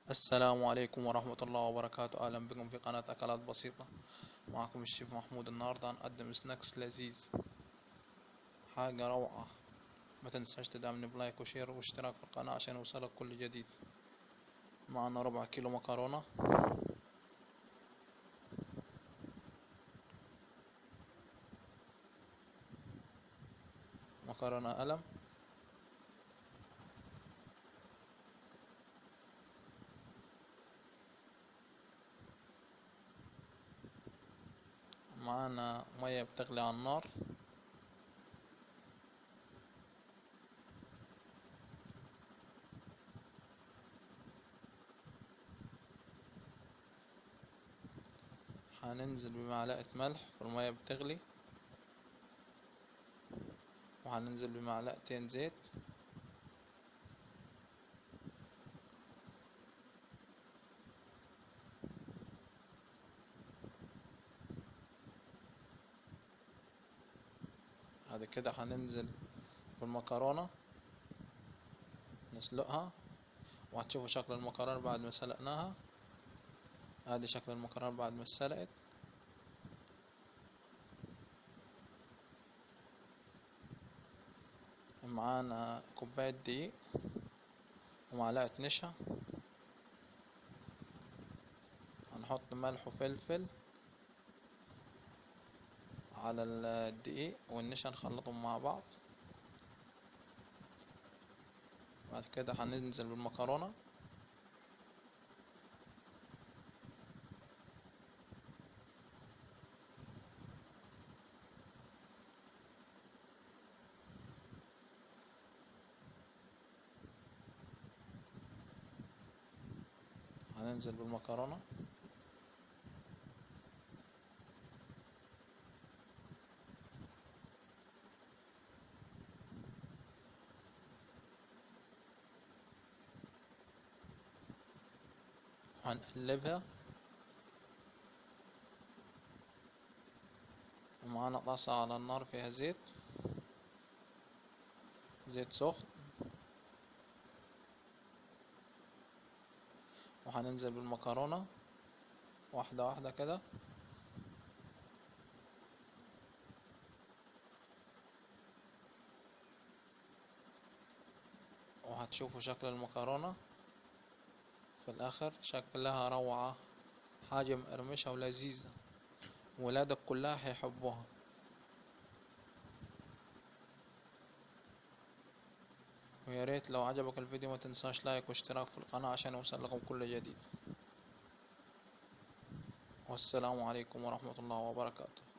السلام عليكم ورحمة الله وبركاته أهلا بكم في قناة أكلات بسيطة معكم الشيف محمود النهاردة هنقدم سناكس لذيذ حاجة روعة ما تنساش تدعمني بلايك وشير واشتراك في القناة عشان يوصلك كل جديد معنا ربع كيلو مكرونة مكرونة قلم معانا مية بتغلي على النار هننزل بمعلقة ملح في المية بتغلي وهننزل بمعلقتين زيت بعد كده هننزل بالمكرونة نسلقها وهتشوفوا شكل المكرونة بعد ما سلقناها ادي شكل المكرونة بعد ما اتسلقت معانا كوباية دقيق ومعلقة نشا هنحط ملح وفلفل على الدقيق والنشا نخلطهم مع بعض بعد كده هننزل بالمكرونة هننزل بالمكرونة هنقلبها ومعانا طاسة على النار فيها زيت زيت سخن وهننزل بالمكرونة واحدة واحدة كده وهتشوفوا شكل المكرونة في الآخر شكلها روعة حاجة مقرمشة ولذيذة ولادك كلها هيحبوها ويا ريت لو عجبك الفيديو ما تنساش لايك واشتراك في القناة عشان يوصل لكم كل جديد والسلام عليكم ورحمة الله وبركاته